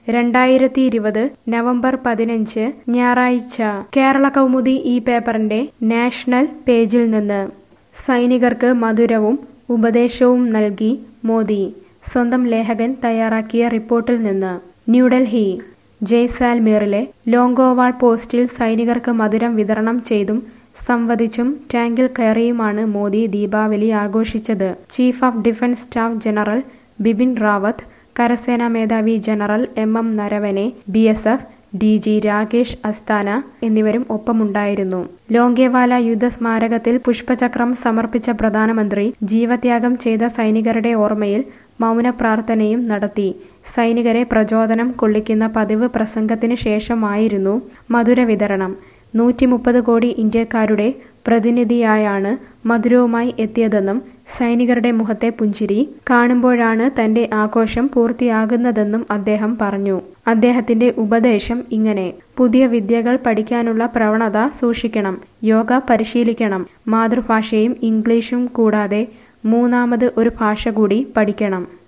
രണ്ടായിരത്തി ഇരുപത് നവംബർ പതിനഞ്ച് ഞായറാഴ്ച കേരള കൗമുദി ഈ പേപ്പറിന്റെ നാഷണൽ പേജിൽ നിന്ന് സൈനികർക്ക് മധുരവും ഉപദേശവും നൽകി മോദി സ്വന്തം ലേഖകൻ തയ്യാറാക്കിയ റിപ്പോർട്ടിൽ നിന്ന് ന്യൂഡൽഹി ജയ്സാൽമീറിലെ ലോങ്കോവാൾ പോസ്റ്റിൽ സൈനികർക്ക് മധുരം വിതരണം ചെയ്തും സംവദിച്ചും ടാങ്കിൽ കയറിയുമാണ് മോദി ദീപാവലി ആഘോഷിച്ചത് chief of defence staff general Bipin Rawat കരസേനാ മേധാവി general M M Naravane B S F D G Rakesh Asthana എന്നിവരും ഒപ്പമുണ്ടായിരുന്നു ലോങ്കേവാല യുദ്ധസ്മാരകത്തിൽ പുഷ്പചക്രം സമർപ്പിച്ച പ്രധാനമന്ത്രി ജീവത്യാഗം ചെയ്ത സൈനികരുടെ ഓർമ്മയിൽ മൗന പ്രാർത്ഥനയും നടത്തി സൈനികരെ പ്രചോദനം കൊള്ളിക്കുന്ന പതിവ് പ്രസംഗത്തിന് ശേഷമായിരുന്നു മധുര വിതരണം നൂറ്റി മുപ്പത് കോടി ഇന്ത്യക്കാരുടെ പ്രതിനിധിയായാണ് മധുരവുമായി എത്തിയതെന്നും സൈനികരുടെ മുഖത്തെ പുഞ്ചിരി കാണുമ്പോഴാണ് തന്റെ ആഘോഷം പൂർത്തിയാകുന്നതെന്നും അദ്ദേഹം പറഞ്ഞു അദ്ദേഹത്തിന്റെ ഉപദേശം ഇങ്ങനെ പുതിയ വിദ്യകൾ പഠിക്കാനുള്ള പ്രവണത സൂക്ഷിക്കണം യോഗ പരിശീലിക്കണം മാതൃഭാഷയും ഇംഗ്ലീഷും കൂടാതെ മൂന്നാമത് ഒരു ഭാഷ കൂടി പഠിക്കണം